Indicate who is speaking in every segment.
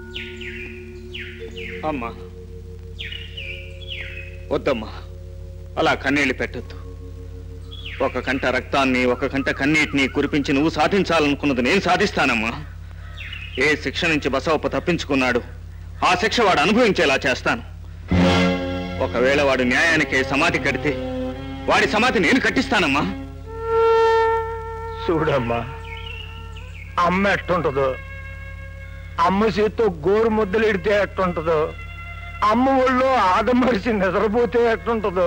Speaker 1: అమ్మా వద్దమ్మా అలా కన్నీళ్లు పెట్టొద్దు ఒక కంట రక్తాన్ని ఒక కంట కన్నీటిని కురిపించి నువ్వు సాధించాలనుకున్నది నేను సాధిస్తానమ్మా ఏ శిక్ష నుంచి బసవప్ప తప్పించుకున్నాడు ఆ శిక్ష వాడు అనుభవించేలా చేస్తాను ఒకవేళ వాడు న్యాయానికి సమాధి కడితే వాడి సమాధి నేను కట్టిస్తానమ్మా
Speaker 2: చూడమ్మా అమ్మ ఎట్టుంటదో అమ్మ చేత్తో గోరు ముద్దలు ఇడితే ఎట్టుంటదో అమ్మ ఒళ్ళో ఆదమరిసి నిద్రపోతే ఎట్టుంటదో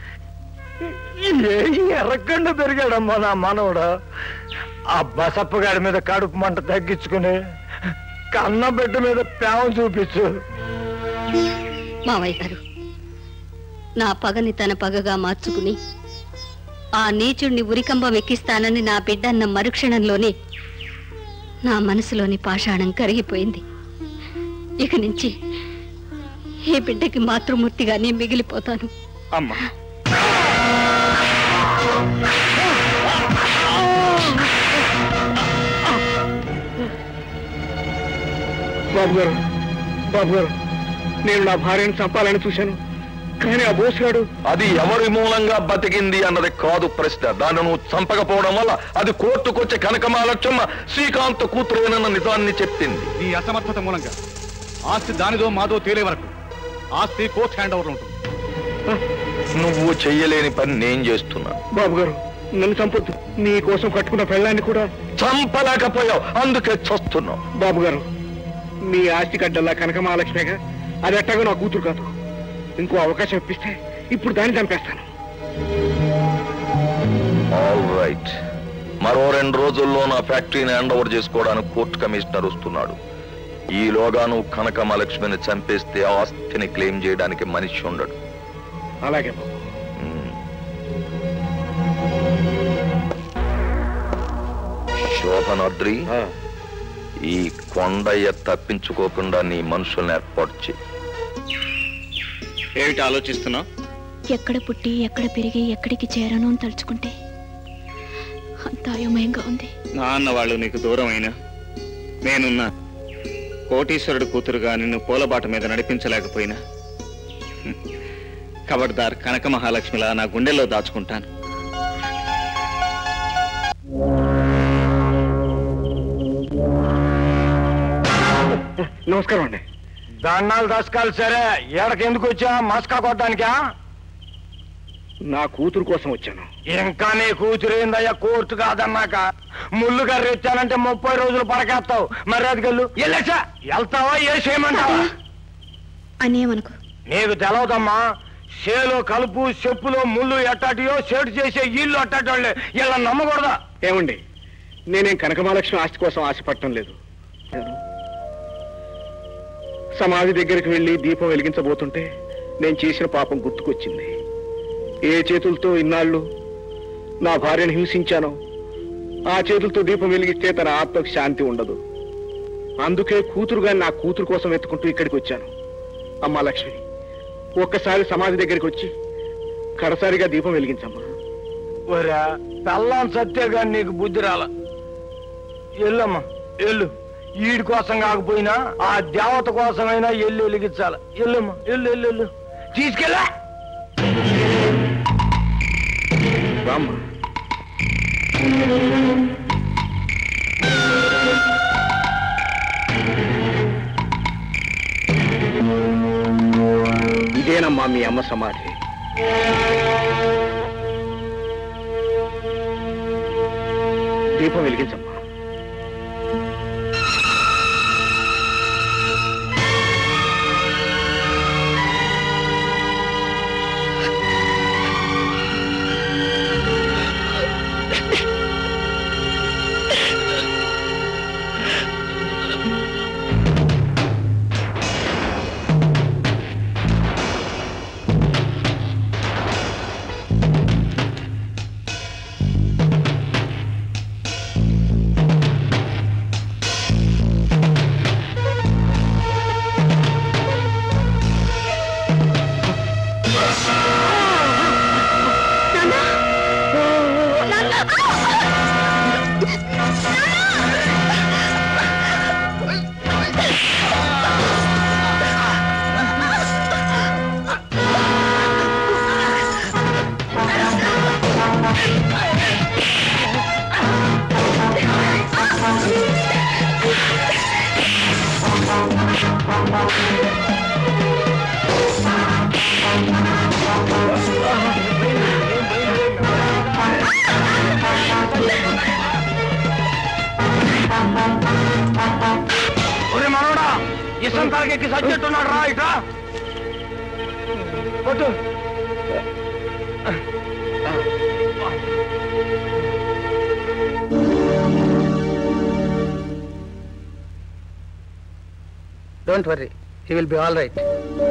Speaker 2: ఏ ఎర్రకండ పెరిగాడమ్మా నా మనవడు ఆ బసప్పగాడి మీద కడుపు మంట తగ్గించుకుని కన్న బిడ్డ మీద ప్రేమ చూపించు
Speaker 3: మావయ్య గారు నా పగని తన పగగా మార్చుకుని ఆ నీచుణ్ణి ఉరికంబం ఎక్కిస్తానని నా బిడ్డ అన్న మరుక్షణంలోనే నా మనసులోని పాషాణం కరిగిపోయింది ఇక నుంచి ఈ బిడ్డకి మాతృమూర్తిగానే మిగిలిపోతాను
Speaker 1: అమ్మా
Speaker 4: బాబు గారు బాబు గారు నేను నా భార్యను చంపాలని చూశాను కానీ ఆ బోసుగాడు
Speaker 5: అది ఎవరి మూలంగా బతికింది అన్నది కాదు ప్రశ్న దాన్ని నువ్వు చంపకపోవడం వల్ల అది కోర్టుకొచ్చే కనకమాలక్ష్మ శ్రీకాంత్ కూతురేనన్న నిజాన్ని చెప్పింది
Speaker 6: నీ అసమర్థత మూలంగా ఆస్తి దానిదో మాదో తేలే వరకు ఆస్తి కోర్ట్ హ్యాండ్ ఓవర్ ఉంటుంది
Speaker 5: నువ్వు చెయ్యలేని పని నేను చేస్తున్నా
Speaker 4: బాబు గారు నన్ను చంపొద్దు నీ కోసం కట్టుకున్న పెళ్ళాన్ని కూడా
Speaker 5: చంపలేకపోయావు అందుకే చస్తున్నావు
Speaker 4: బాబు గారు మీ ఆస్తి గడ్డల్లా కనక మహాలక్ష్మిగా అది ఎట్టాగో నా కూతురు కాదు ఇంకో అవకాశం ఇప్పిస్తే ఇప్పుడు దాన్ని చంపేస్తాను
Speaker 5: ఆల్ రైట్ మరో రెండు రోజుల్లో నా ఫ్యాక్టరీని హ్యాండ్ ఓవర్ చేసుకోవడానికి కోర్టు కమిషనర్ వస్తున్నాడు ఈలోగా నువ్వు కనక మహాలక్ష్మిని చంపేస్తే ఆ ఆస్తిని క్లెయిమ్ చేయడానికి మనిషి ఉండడు
Speaker 4: అలాగే బాబు
Speaker 5: శోభనాద్రి ఈ కొండయ్య తప్పించుకోకుండా నీ మనుషుల్ని ఏర్పాటు చేయి
Speaker 1: ఏమిటి ఆలోచిస్తున్నావు
Speaker 7: ఎక్కడ పుట్టి ఎక్కడ పెరిగి ఎక్కడికి చేరను అని తలుచుకుంటే అంత అయోమయంగా ఉంది
Speaker 1: నాన్న వాళ్ళు నీకు దూరం అయినా నేనున్నా కోటీశ్వరుడు కూతురుగా నిన్ను పూలబాట మీద నడిపించలేకపోయినా హ్మ్. కబడ్దార్ కనక మహాలక్ష్మిలా నా గుండెల్లో దాచుకుంటాను
Speaker 4: నమస్కారం అండి
Speaker 2: దండాలు దశకాలు సరే ఎడకెందుకు వచ్చా మస్కా కొట్టడానికా
Speaker 4: నా కూతురు కోసం వచ్చాను
Speaker 2: ఇంకా నీ కూతురేందయ్యా కోర్టు కాదన్నాక ముళ్ళు కర్రీ ఇచ్చానంటే ముప్పై రోజులు పడకేస్తావు మరి అదిగల్లు వెళ్ళచ్చా వెళ్తావా ఏ చేయమంటావా
Speaker 7: అనేమనుకో
Speaker 2: నీకు తెలవదమ్మా చేలో కలుపు చెప్పులో ముళ్ళు ఎట్టాటియో సెట్ చేసే ఇల్లు అట్టాటోళ్ళే ఇలా నమ్మకూడదా
Speaker 4: ఏమండి నేనేం కనకమహాలక్ష్మి ఆస్తి కోసం ఆశపడటం లేదు సమాధి దగ్గరికి వెళ్ళి దీపం వెలిగించబోతుంటే నేను చేసిన పాపం గుర్తుకొచ్చింది ఏ చేతులతో ఇన్నాళ్ళు నా భార్యను హింసించానో ఆ చేతులతో దీపం వెలిగిస్తే తన ఆత్మకు శాంతి ఉండదు అందుకే కూతురుగా నా కూతురు కోసం వెతుకుంటూ ఇక్కడికి వచ్చాను అమ్మా లక్ష్మి ఒక్కసారి సమాధి దగ్గరికి వచ్చి కడసారిగా దీపం వెలిగించమ్మా
Speaker 2: ఒరా పెళ్ళాం సత్యగా నీకు బుద్ధి రాల ఎల్లమ్మా ఎల్లు ఈడి కోసం కాకపోయినా ఆ దేవత కోసమైనా ఎల్లు వెలిగించాల ఎల్లమ్మా ఎల్లు ఎల్లు ఎల్లు తీసుకెళ్ళా
Speaker 4: రామ్మా ఇదేనమ్మా మీ అమ్మ సమాధి దీపం వెలిగించమ్మా
Speaker 2: ఒరే మనోడా ఇసం తాగెక్కి సచ్చెట్టున్నాడు రా ఇట్రా కొట్టు don't worry he will be all right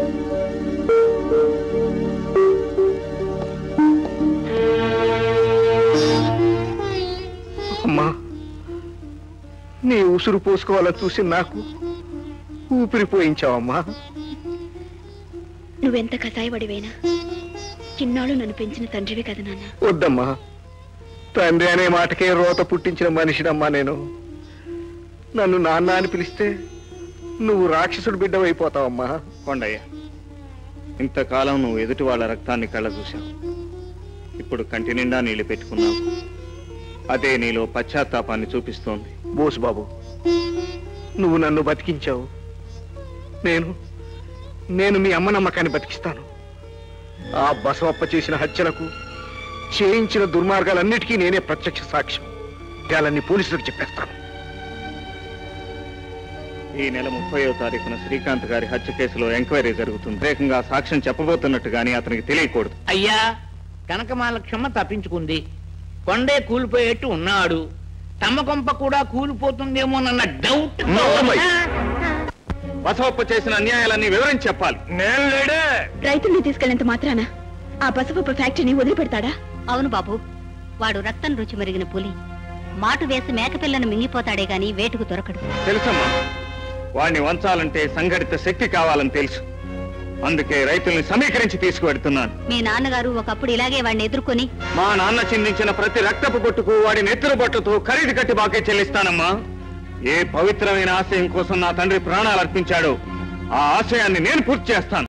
Speaker 4: అమ్మా నీ ఉసురు పోసుకోవాలని చూసి నాకు ఊపిరి పోయించావమ్మా
Speaker 7: నువ్వెంత కసాయపడివైనా చిన్నాళ్ళు నన్ను పెంచిన తండ్రివి కదా నాన్న
Speaker 4: వద్దమ్మా తండ్రి అనే మాటకే రోత పుట్టించిన మనిషినమ్మా నేను నన్ను నాన్న అని పిలిస్తే నువ్వు రాక్షసుడు బిడ్డవైపోతావమ్మా
Speaker 1: కొండయ్య ఇంతకాలం నువ్వు ఎదుటి వాళ్ళ రక్తాన్ని కళ్ళ చూశావు ఇప్పుడు కంటి నిండా నీళ్లు పెట్టుకున్నావు అదే నీలో పశ్చాత్తాపాన్ని చూపిస్తోంది
Speaker 4: బోసు బాబు నువ్వు నన్ను బతికించావు నేను నేను మీ అమ్మ నమ్మకాన్ని బతికిస్తాను ఆ బసవప్ప చేసిన హత్యలకు చేయించిన దుర్మార్గాలన్నిటికీ నేనే ప్రత్యక్ష సాక్ష్యం వాళ్ళని పోలీసులకు చెప్పేస్తాను
Speaker 1: ఈ నెల ముప్పయో తారీఖున శ్రీకాంత్ గారి హత్య కేసులో ఎంక్వైరీ జరుగుతుంది వేగంగా సాక్ష్యం చెప్పబోతున్నట్టు గానీ అతనికి తెలియకూడదు
Speaker 8: అయ్యా కనకమాలక్షమ్మ తప్పించుకుంది కొండే కూలిపోయేట్టు ఉన్నాడు తమ కొంప కూడా కూలిపోతుందేమోనన్న డౌట్
Speaker 1: నోర్మై. బసవప్ప చేసిన అన్యాయాలన్నీ వివరించి చెప్పాలి
Speaker 2: నేను లేడే
Speaker 7: రైతుల్ని తీసుకెళ్లేంత మాత్రాన ఆ పసుపప్ప ఫ్యాక్టరీని వదిలిపెడతాడా
Speaker 3: అవును బాబు వాడు రక్తం రుచి మరిగిన పులి మాటు వేసి మేకపిల్లను మింగిపోతాడే గాని వేటుకు దొరకడు
Speaker 1: తెలుసమ్మా వాణ్ణి వంచాలంటే సంఘటిత శక్తి కావాలని తెలుసు అందుకే రైతుల్ని సమీకరించి తీసుకువెడుతున్నాను
Speaker 3: మీ నాన్నగారు ఒకప్పుడు ఇలాగే వాడిని ఎదుర్కొని
Speaker 1: మా నాన్న చిందించిన ప్రతి రక్తపు బొట్టుకు వాడి నెత్తురు బొట్టుతో ఖరీదు కట్టి బాకే చెల్లిస్తానమ్మా ఏ పవిత్రమైన ఆశయం కోసం నా తండ్రి ప్రాణాలు అర్పించాడో ఆ ఆశయాన్ని నేను పూర్తి చేస్తాను